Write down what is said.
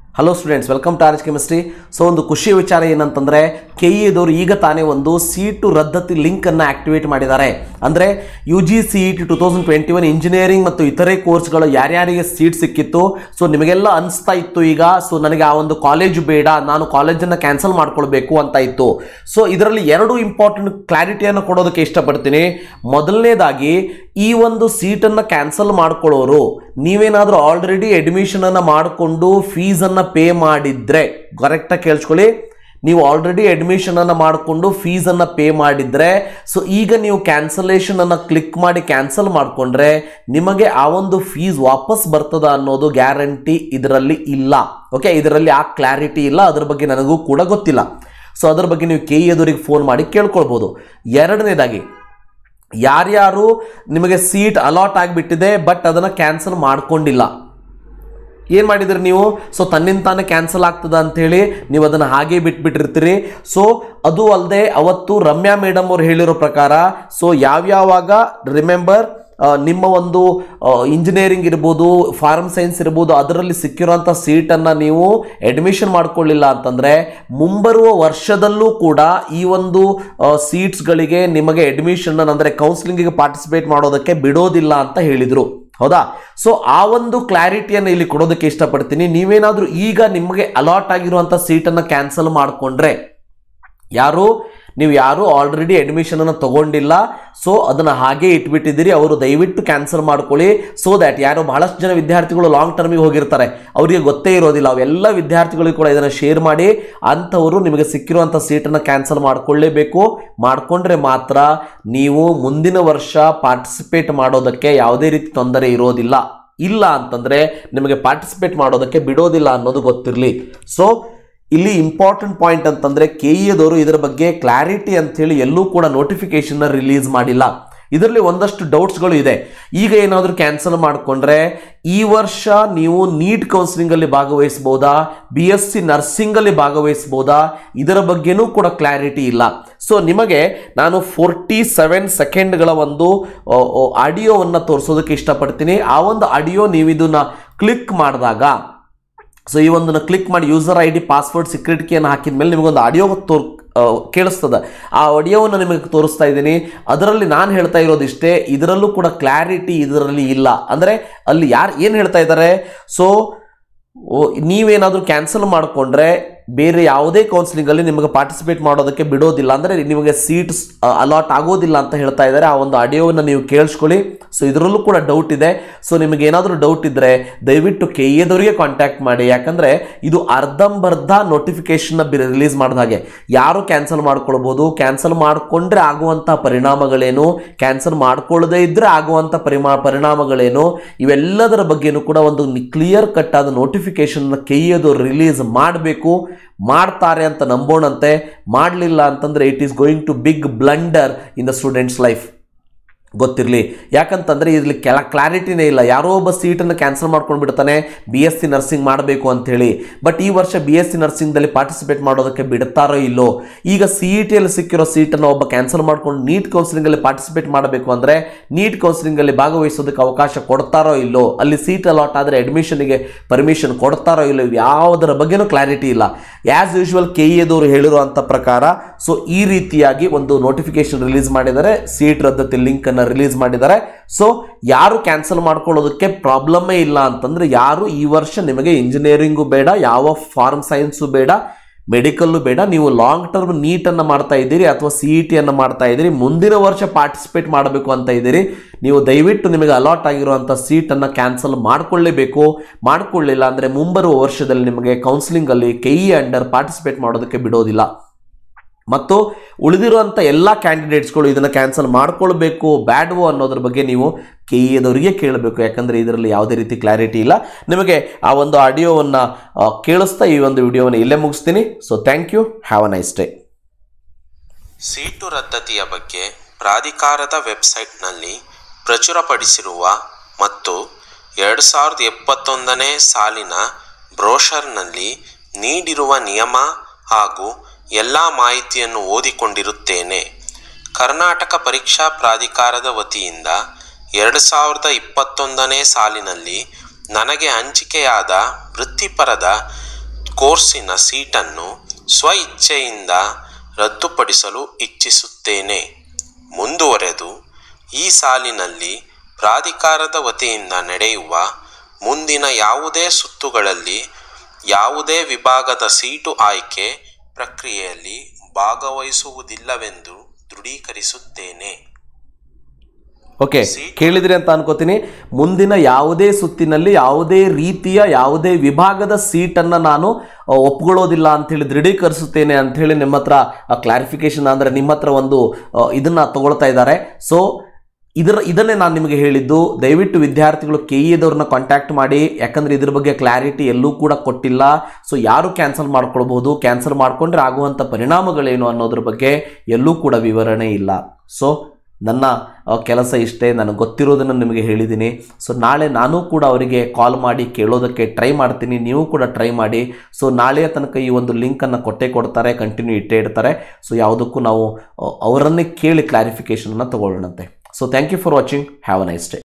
hello students welcome to org chemistry so ಒಂದು ಖುಷಿ ವಿಚಾರ ಏನಂತಂದರೆ ಕೆ ಇದವರು ಈಗ ತಾನೇ ಒಂದು ಸೀಟು ರದ್ದತಿ ಲಿಂಕನ್ನು ಆಕ್ಟಿವೇಟ್ ಮಾಡಿದ್ದಾರೆ ಅಂದರೆ U G C E T two thousand twenty one engineering ಮತ್ತು ಇತರೆ ಕೋರ್ಸ್ಗಳು ಯಾರ್ಯಾರಿಗೆ ಸೀಟ್ ಸಿಕ್ಕಿತ್ತು ಸೊ ನಿಮಗೆಲ್ಲ ಅನಿಸ್ತಾ ಇತ್ತು ಈಗ ಸೊ ನನಗೆ ಆ ಒಂದು ಕಾಲೇಜು ಬೇಡ ನಾನು ಕಾಲೇಜನ್ನು ಕ್ಯಾನ್ಸಲ್ ಮಾಡ್ಕೊಳ್ಬೇಕು ಅಂತ ಇತ್ತು ಸೊ ಇದರಲ್ಲಿ ಎರಡು ಇಂಪಾರ್ಟೆಂಟ್ ಕ್ಲಾರಿಟಿಯನ್ನು ಕೊಡೋದಕ್ಕೆ ಇಷ್ಟಪಡ್ತೀನಿ ಮೊದಲನೇದಾಗಿ ಈ ಒಂದು ಸೀಟನ್ನು ಕ್ಯಾನ್ಸಲ್ ಮಾಡ್ಕೊಳ್ಳೋರು ನೀವೇನಾದರೂ ಆಲ್ರೆಡಿ ಅಡ್ಮಿಷನನ್ನು ಮಾಡಿಕೊಂಡು ಫೀಸನ್ನು ಪೇ ಮಾಡಿದ್ರೆ ಕರೆಕ್ಟಾಗಿ ಕೇಳಿಸ್ಕೊಳ್ಳಿ ನೀವು ಆಲ್ರೆಡಿ ಅಡ್ಮಿಷನನ್ನು ಮಾಡಿಕೊಂಡು ಫೀಸನ್ನು ಪೇ ಮಾಡಿದ್ರೆ ಸೊ ಈಗ ನೀವು ಕ್ಯಾನ್ಸಲೇಷನನ್ನು ಕ್ಲಿಕ್ ಮಾಡಿ ಕ್ಯಾನ್ಸಲ್ ಮಾಡಿಕೊಂಡ್ರೆ ನಿಮಗೆ ಆ ಒಂದು ಫೀಸ್ ವಾಪಸ್ ಬರ್ತದ ಅನ್ನೋದು ಗ್ಯಾರಂಟಿ ಇದರಲ್ಲಿ ಇಲ್ಲ ಓಕೆ ಇದರಲ್ಲಿ ಆ ಕ್ಲಾರಿಟಿ ಇಲ್ಲ ಅದ್ರ ಬಗ್ಗೆ ನನಗೂ ಕೂಡ ಗೊತ್ತಿಲ್ಲ ಸೊ ಅದ್ರ ಬಗ್ಗೆ ನೀವು ಕೆ ಎದುರಿಗೆ ಫೋನ್ ಮಾಡಿ ಕೇಳ್ಕೊಳ್ಬೋದು ಎರಡನೇದಾಗಿ ಯಾರ್ಯಾರು ನಿಮಗೆ ಸೀಟ್ ಅಲಾಟ್ ಆಗಿಬಿಟ್ಟಿದೆ ಬಟ್ ಅದನ್ನು ಕ್ಯಾನ್ಸಲ್ ಮಾಡ್ಕೊಂಡಿಲ್ಲ ಏನು ಮಾಡಿದ್ರಿ ನೀವು ಸೊ ತನ್ನಿಂದ ತಾನೇ ಕ್ಯಾನ್ಸಲ್ ಆಗ್ತದ ಅಂಥೇಳಿ ನೀವು ಅದನ್ನು ಹಾಗೆ ಬಿಟ್ಬಿಟ್ಟಿರ್ತೀರಿ ಸೊ ಅದು ಅಲ್ಲದೆ ಅವತ್ತು ರಮ್ಯಾ ಮೇಡಮ್ ಅವ್ರು ಹೇಳಿರೋ ಪ್ರಕಾರ ಸೊ ಯಾವ್ಯಾವಾಗ ರಿಮೆಂಬರ್ ನಿಮ್ಮ ಒಂದು ಇಂಜಿನಿಯರಿಂಗ್ ಇರ್ಬೋದು ಫಾರ್ಮ್ ಸೈನ್ಸ್ ಇರ್ಬೋದು ಅದರಲ್ಲಿ ಸಿಕ್ಕಿರೋಂಥ ಸೀಟನ್ನು ನೀವು ಅಡ್ಮಿಷನ್ ಮಾಡ್ಕೊಳ್ಳಿಲ್ಲ ಅಂತಂದರೆ ಮುಂಬರುವ ವರ್ಷದಲ್ಲೂ ಕೂಡ ಈ ಒಂದು ಸೀಟ್ಸ್ಗಳಿಗೆ ನಿಮಗೆ ಅಡ್ಮಿಷನ್ ಅಂದರೆ ಕೌನ್ಸಿಲಿಂಗಿಗೆ ಪಾರ್ಟಿಸಿಪೇಟ್ ಮಾಡೋದಕ್ಕೆ ಬಿಡೋದಿಲ್ಲ ಅಂತ ಹೇಳಿದರು ಹೌದಾ ಸೊ ಆ ಒಂದು ಕ್ಲಾರಿಟಿಯನ್ನು ಇಲ್ಲಿ ಕೊಡೋದಕ್ಕೆ ಇಷ್ಟಪಡ್ತೀನಿ ನೀವೇನಾದರೂ ಈಗ ನಿಮಗೆ ಅಲಾಟ್ ಆಗಿರುವಂಥ ಸೀಟನ್ನು ಕ್ಯಾನ್ಸಲ್ ಮಾಡಿಕೊಂಡ್ರೆ ಯಾರು ನೀವು ಯಾರು ಆಲ್ರೆಡಿ ಅಡ್ಮಿಷನನ್ನು ತಗೊಂಡಿಲ್ಲ ಸೊ ಅದನ್ನು ಹಾಗೆ ಇಟ್ಬಿಟ್ಟಿದ್ದೀರಿ ಅವರು ದಯವಿಟ್ಟು ಕ್ಯಾನ್ಸಲ್ ಮಾಡ್ಕೊಳ್ಳಿ ಸೊ ದ್ಯಾಟ್ ಯಾರು ಬಹಳಷ್ಟು ಜನ ವಿದ್ಯಾರ್ಥಿಗಳು ಲಾಂಗ್ ಟರ್ಮಿಗೆ ಹೋಗಿರ್ತಾರೆ ಅವರಿಗೆ ಗೊತ್ತೇ ಇರೋದಿಲ್ಲ ಅವೆಲ್ಲ ವಿದ್ಯಾರ್ಥಿಗಳಿಗೂ ಕೂಡ ಇದನ್ನು ಶೇರ್ ಮಾಡಿ ಅಂಥವರು ನಿಮಗೆ ಸಿಕ್ಕಿರುವಂಥ ಸೀಟನ್ನು ಕ್ಯಾನ್ಸಲ್ ಮಾಡ್ಕೊಳ್ಳೇಬೇಕು ಮಾಡಿಕೊಂಡ್ರೆ ಮಾತ್ರ ನೀವು ಮುಂದಿನ ವರ್ಷ ಪಾರ್ಟಿಸಿಪೇಟ್ ಮಾಡೋದಕ್ಕೆ ಯಾವುದೇ ರೀತಿ ತೊಂದರೆ ಇರೋದಿಲ್ಲ ಇಲ್ಲ ಅಂತಂದರೆ ನಿಮಗೆ ಪಾರ್ಟಿಸಿಪೇಟ್ ಮಾಡೋದಕ್ಕೆ ಬಿಡೋದಿಲ್ಲ ಅನ್ನೋದು ಗೊತ್ತಿರಲಿ ಸೊ ಇಲ್ಲಿ ಇಂಪಾರ್ಟೆಂಟ್ ಪಾಯಿಂಟ್ ಅಂತಂದರೆ ಕೆ ಇಯದವರು ಇದರ ಬಗ್ಗೆ ಕ್ಲಾರಿಟಿ ಅಂಥೇಳಿ ಎಲ್ಲೂ ಕೂಡ ನೋಟಿಫಿಕೇಶನ್ನ ರಿಲೀಸ್ ಮಾಡಿಲ್ಲ ಇದರಲ್ಲಿ ಒಂದಷ್ಟು ಡೌಟ್ಸ್ಗಳು ಇದೆ ಈಗ ಏನಾದರೂ ಕ್ಯಾನ್ಸಲ್ ಮಾಡಿಕೊಂಡ್ರೆ ಈ ವರ್ಷ ನೀವು ನೀಟ್ ಕೌನ್ಸಿಲಿಂಗಲ್ಲಿ ಭಾಗವಹಿಸ್ಬೋದಾ ಬಿ ಎಸ್ ಸಿ ನರ್ಸಿಂಗಲ್ಲಿ ಭಾಗವಹಿಸ್ಬೋದಾ ಇದರ ಬಗ್ಗೆನೂ ಕೂಡ ಕ್ಲಾರಿಟಿ ಇಲ್ಲ ಸೊ ನಿಮಗೆ ನಾನು ಫೋರ್ಟಿ ಸೆವೆನ್ ಸೆಕೆಂಡ್ಗಳ ಒಂದು ಆಡಿಯೋವನ್ನು ತೋರಿಸೋದಕ್ಕೆ ಇಷ್ಟಪಡ್ತೀನಿ ಆ ಒಂದು ಆಡಿಯೋ ನೀವು ಇದನ್ನು ಕ್ಲಿಕ್ ಮಾಡಿದಾಗ ಸೊ ಈ ಒಂದನ್ನು ಕ್ಲಿಕ್ ಮಾಡಿ user I D password secret ಕೀಯನ್ನು ಹಾಕಿದ ಮೇಲೆ ನಿಮಗೊಂದು ಆಡಿಯೋ ತೋರ್ ಕೇಳಿಸ್ತದೆ ಆ ಆಡಿಯೋವನ್ನು ನಿಮಗೆ ತೋರಿಸ್ತಾ ಇದ್ದೀನಿ ಅದರಲ್ಲಿ ನಾನು ಹೇಳ್ತಾ ಇರೋದಿಷ್ಟೇ ಇದರಲ್ಲೂ ಕೂಡ ಕ್ಲಾರಿಟಿ ಇದರಲ್ಲಿ ಇಲ್ಲ ಅಂದರೆ ಅಲ್ಲಿ ಯಾರು ಏನು ಹೇಳ್ತಾ ಇದ್ದಾರೆ ಸೊ ನೀವೇನಾದರೂ ಕ್ಯಾನ್ಸಲ್ ಮಾಡಿಕೊಂಡ್ರೆ ಬೇರೆ ಯಾವುದೇ ಕೌನ್ಸಿಲಿಂಗಲ್ಲಿ ನಿಮಗೆ ಪಾರ್ಟಿಸಿಪೇಟ್ ಮಾಡೋದಕ್ಕೆ ಬಿಡೋದಿಲ್ಲ ಅಂದರೆ ನಿಮಗೆ ಸೀಟ್ಸ್ ಅಲಾಟ್ ಆಗೋದಿಲ್ಲ ಅಂತ ಹೇಳ್ತಾ ಇದ್ದಾರೆ ಆ ಒಂದು ಆಡಿಯೋವನ್ನು ನೀವು ಕೇಳಿಸ್ಕೊಳ್ಳಿ ಸೊ ಇದರಲ್ಲೂ ಕೂಡ ಡೌಟ್ ಇದೆ ಸೊ ನಿಮಗೆ ಏನಾದರೂ ಡೌಟ್ ಇದ್ದರೆ ದಯವಿಟ್ಟು ಕೆ ಎದವರಿಗೆ ಕಾಂಟ್ಯಾಕ್ಟ್ ಮಾಡಿ ಯಾಕಂದರೆ ಇದು ಅರ್ಧಂಬರ್ಧ ನೋಟಿಫಿಕೇಶನ್ನ ರಿಲೀಸ್ ಮಾಡಿದ ಹಾಗೆ ಯಾರು ಕ್ಯಾನ್ಸಲ್ ಮಾಡ್ಕೊಳ್ಬೋದು ಕ್ಯಾನ್ಸಲ್ ಮಾಡಿಕೊಂಡ್ರೆ ಆಗುವಂಥ ಪರಿಣಾಮಗಳೇನು ಕ್ಯಾನ್ಸಲ್ ಮಾಡ್ಕೊಳ್ಳದೇ ಇದ್ದರೆ ಆಗುವಂಥ ಪರಿಮಾ ಪರಿಣಾಮಗಳೇನು ಇವೆಲ್ಲದರ ಬಗ್ಗೆನೂ ಕೂಡ ಒಂದು ಕ್ಲಿಯರ್ ಕಟ್ ಆದ ನೋಟಿಫಿಕೇಶನ್ನ ಕೆ ಎದವರು ರಿಲೀಸ್ ಮಾಡಬೇಕು ಮಾಡ್ತಾರೆ ಅಂತ ನಂಬೋಣಂತೆ ಮಾಡಲಿಲ್ಲ ಅಂತಂದರೆ it is going to big blunder in the students life ಗೊತ್ತಿರಲಿ ಯಾಕಂತಂದರೆ ಇಲ್ಲಿ ಕೆಲ ಕ್ಲಾರಿಟಿನೇ ಇಲ್ಲ ಯಾರೋ ಒಬ್ಬ ಸೀಟನ್ನು ಕ್ಯಾನ್ಸಲ್ ಮಾಡ್ಕೊಂಡು ಬಿಡ್ತಾನೆ ಬಿ ಎಸ್ ಸಿ ನರ್ಸಿಂಗ್ ಮಾಡಬೇಕು ಅಂಥೇಳಿ ಬಟ್ ಈ ವರ್ಷ ಬಿ ಎಸ್ ಸಿ ನರ್ಸಿಂಗ್ದಲ್ಲಿ ಪಾರ್ಟಿಸಿಪೇಟ್ ಮಾಡೋದಕ್ಕೆ ಬಿಡ್ತಾರೋ ಇಲ್ಲೋ ಈಗ ಸಿ ಇ ಟಿಯಲ್ಲಿ ಸಿಕ್ಕಿರೋ ಸೀಟನ್ನು ಒಬ್ಬ ಕ್ಯಾನ್ಸಲ್ ಮಾಡ್ಕೊಂಡು ನೀಟ್ ಕೌನ್ಸಿಲಿಂಗಲ್ಲಿ ಪಾರ್ಟಿಸಿಪೇಟ್ ಮಾಡಬೇಕು ಅಂದರೆ ನೀಟ್ ಕೌನ್ಸಿಲಿಂಗಲ್ಲಿ ಭಾಗವಹಿಸೋದಕ್ಕೆ ಅವಕಾಶ ಕೊಡ್ತಾರೋ ಇಲ್ಲೋ ಅಲ್ಲಿ ಸೀಟ್ ಅಲಾಟ್ ಆದರೆ ಅಡ್ಮಿಷನ್ಗೆ ಪರ್ಮಿಷನ್ ಕೊಡ್ತಾರೋ ಇಲ್ಲೋ ಯಾವುದರ ಬಗ್ಗೆನೂ ಕ್ಲಾರಿಟಿ ಇಲ್ಲ ಆ್ಯಸ್ ಯೂಶ್ವಲ್ ಕೆ ಎದವರು ಹೇಳಿರುವಂಥ ಪ್ರಕಾರ ಸೊ ಈ ರೀತಿಯಾಗಿ ಒಂದು ನೋಟಿಫಿಕೇಶನ್ ರಿಲೀಸ್ ಮಾಡಿದ್ದಾರೆ ಸೀಟ್ ರದ್ದತಿ ಲಿಂಕನ್ನು ರಿಲೀಸ್ ಮಾಡಿದ್ದಾರೆ ಸೊ ಯಾರು ಕ್ಯಾನ್ಸಲ್ ಮಾಡ್ಕೊಳ್ಳೋದಕ್ಕೆ ಪ್ರಾಬ್ಲಮ್ಮೇ ಇಲ್ಲ ಅಂತಂದ್ರೆ ಯಾರು ಈ ವರ್ಷ ನಿಮಗೆ ಇಂಜಿನಿಯರಿಂಗು ಬೇಡ ಯಾವ ಫಾರ್ಮ್ ಸೈನ್ಸು ಬೇಡ ಮೆಡಿಕಲ್ಲು ಬೇಡ ನೀವು ಲಾಂಗ್ ಟರ್ಮ್ ನೀಟನ್ನು ಮಾಡ್ತಾ ಇದ್ದೀರಿ ಅಥವಾ ಸಿ ಇ ಟಿಯನ್ನು ಮಾಡ್ತಾ ಇದ್ದೀರಿ ಮುಂದಿನ ವರ್ಷ ಪಾರ್ಟಿಸಿಪೇಟ್ ಮಾಡಬೇಕು ಅಂತ ಇದ್ದೀರಿ ನೀವು ದಯವಿಟ್ಟು ನಿಮಗೆ ಅಲಾಟ್ ಆಗಿರುವಂಥ ಸೀಟನ್ನು ಕ್ಯಾನ್ಸಲ್ ಮಾಡಿಕೊಳ್ಳೇಬೇಕು ಮಾಡಿಕೊಳ್ಳಿಲ್ಲ ಅಂದರೆ ಮುಂಬರುವ ವರ್ಷದಲ್ಲಿ ನಿಮಗೆ ಕೌನ್ಸಿಲಿಂಗಲ್ಲಿ ಕೆ ಇ ಅಂಡರ್ ಪಾರ್ಟಿಸಿಪೇಟ್ ಮಾಡೋದಕ್ಕೆ ಬಿಡೋದಿಲ್ಲ ಮತ್ತು ಉಳಿದಿರುವಂಥ ಎಲ್ಲ ಕ್ಯಾಂಡಿಡೇಟ್ಸ್ಗಳು ಇದನ್ನು ಕ್ಯಾನ್ಸಲ್ ಮಾಡ್ಕೊಳ್ಬೇಕು ಬ್ಯಾಡ್ವೋ ಅನ್ನೋದ್ರ ಬಗ್ಗೆ ನೀವು ಕೆ ಎದವರಿಗೆ ಕೇಳಬೇಕು ಯಾಕಂದರೆ ಇದರಲ್ಲಿ ಯಾವುದೇ ರೀತಿ ಕ್ಲಾರಿಟಿ ಇಲ್ಲ ನಿಮಗೆ ಆ ಒಂದು ಆಡಿಯೋವನ್ನು ಕೇಳಿಸ್ತಾ ಈ ಒಂದು ವಿಡಿಯೋವನ್ನು ಇಲ್ಲೇ ಮುಗಿಸ್ತೀನಿ so thank you have a nice day seat ರದ್ದತಿಯ ಬಗ್ಗೆ ಪ್ರಾಧಿಕಾರದ ವೆಬ್ಸೈಟ್ನಲ್ಲಿ ಪ್ರಚುರಪಡಿಸಿರುವ ಮತ್ತು ಎರಡು ಸಾವಿರದ ಎಪ್ಪತ್ತೊಂದನೇ ಸಾಲಿನ ಬ್ರೋಷರ್ನಲ್ಲಿ ನೀಡಿರುವ ನಿಯಮ ಹಾಗೂ ಎಲ್ಲ ಮಾಹಿತಿಯನ್ನು ಓದಿಕೊಂಡಿರುತ್ತೇನೆ ಕರ್ನಾಟಕ ಪರೀಕ್ಷಾ ಪ್ರಾಧಿಕಾರದ ವತಿಯಿಂದ ಎರಡು ಸಾವಿರದ ಇಪ್ಪತ್ತೊಂದನೇ ಸಾಲಿನಲ್ಲಿ ನನಗೆ ಹಂಚಿಕೆಯಾದ ವೃತ್ತಿಪರದ ಕೋರ್ಸಿನ ಸೀಟನ್ನು ಸ್ವ ಇಚ್ಛೆಯಿಂದ ರದ್ದುಪಡಿಸಲು ಇಚ್ಛಿಸುತ್ತೇನೆ ಮುಂದುವರೆದು ಈ ಸಾಲಿನಲ್ಲಿ ಪ್ರಾಧಿಕಾರದ ವತಿಯಿಂದ ನಡೆಯುವ ಮುಂದಿನ ಯಾವುದೇ ಸುತ್ತುಗಳಲ್ಲಿ ಯಾವುದೇ ವಿಭಾಗದ ಸೀಟು ಆಯ್ಕೆ ಪ್ರಕ್ರಿಯೆಯಲ್ಲಿ ಭಾಗವಹಿಸುವುದಿಲ್ಲವೆಂದು ದೃಢೀಕರಿಸುತ್ತೇನೆ ಓಕೆ ಕೇಳಿದ್ರಿ ಅಂತ ಅನ್ಕೋತೀನಿ ಮುಂದಿನ ಯಾವುದೇ ಸುತ್ತಿನಲ್ಲಿ ಯಾವುದೇ ರೀತಿಯ ಯಾವುದೇ ವಿಭಾಗದ ಸೀಟನ್ನು ನಾನು ಆ, ಒಪ್ಕೊಳ್ಳೋದಿಲ್ಲ ಅಂಥೇಳಿ ದೃಢೀಕರಿಸುತ್ತೇನೆ ಅಂಥೇಳಿ ನಿಮ್ಮ ಹತ್ರ ಕ್ಲಾರಿಫಿಕೇಶನ್ ಅಂದರೆ ನಿಮ್ಮ ಹತ್ರ ಒಂದು ಆ, ಇದನ್ನ ತಗೊಳ್ತಾ ಇದ್ದಾರೆ ಸೊ ಇದರ ಇದನ್ನೇ ನಾನು ನಿಮಗೆ ಹೇಳಿದ್ದು ದಯವಿಟ್ಟು ವಿದ್ಯಾರ್ಥಿಗಳು ಕೆ ಇದವ್ರನ್ನ ಕಾಂಟ್ಯಾಕ್ಟ್ ಮಾಡಿ ಯಾಕಂದರೆ ಇದ್ರ ಬಗ್ಗೆ ಕ್ಲಾರಿಟಿ ಎಲ್ಲೂ ಕೂಡ ಕೊಟ್ಟಿಲ್ಲ ಸೊ ಯಾರು ಕ್ಯಾನ್ಸಲ್ ಮಾಡ್ಕೊಳ್ಬಹುದು ಕ್ಯಾನ್ಸಲ್ ಮಾಡಿಕೊಂಡ್ರೆ ಆಗುವಂಥ ಪರಿಣಾಮಗಳೇನು ಅನ್ನೋದ್ರ ಬಗ್ಗೆ ಎಲ್ಲೂ ಕೂಡ ವಿವರಣೆ ಇಲ್ಲ ಸೊ ನನ್ನ ಆ, ಕೆಲಸ ಇಷ್ಟೇ ನನಗೆ ಗೊತ್ತಿರೋದನ್ನು ನಿಮಗೆ ಹೇಳಿದ್ದೀನಿ ಸೊ ನಾಳೆ ನಾನು ಕೂಡ ಅವರಿಗೆ ಕಾಲ್ ಮಾಡಿ ಕೇಳೋದಕ್ಕೆ ಟ್ರೈ ಮಾಡ್ತೀನಿ ನೀವು ಕೂಡ ಟ್ರೈ ಮಾಡಿ ಸೊ ನಾಳೆಯ ತನಕ ಈ ಒಂದು ಲಿಂಕನ್ನು ಕೊಟ್ಟೆ ಕೊಡ್ತಾರೆ ಕಂಟಿನ್ಯೂ ಇಟ್ಟೇ ಇಡ್ತಾರೆ ಸೊ ಯಾವುದಕ್ಕೂ ನಾವು ಆ, ಅವರನ್ನೇ ಕೇಳಿ ಕ್ಲಾರಿಫಿಕೇಷನನ್ನು ತಗೊಳ್ಳೋಣಂತೆ so thank you for watching have a nice day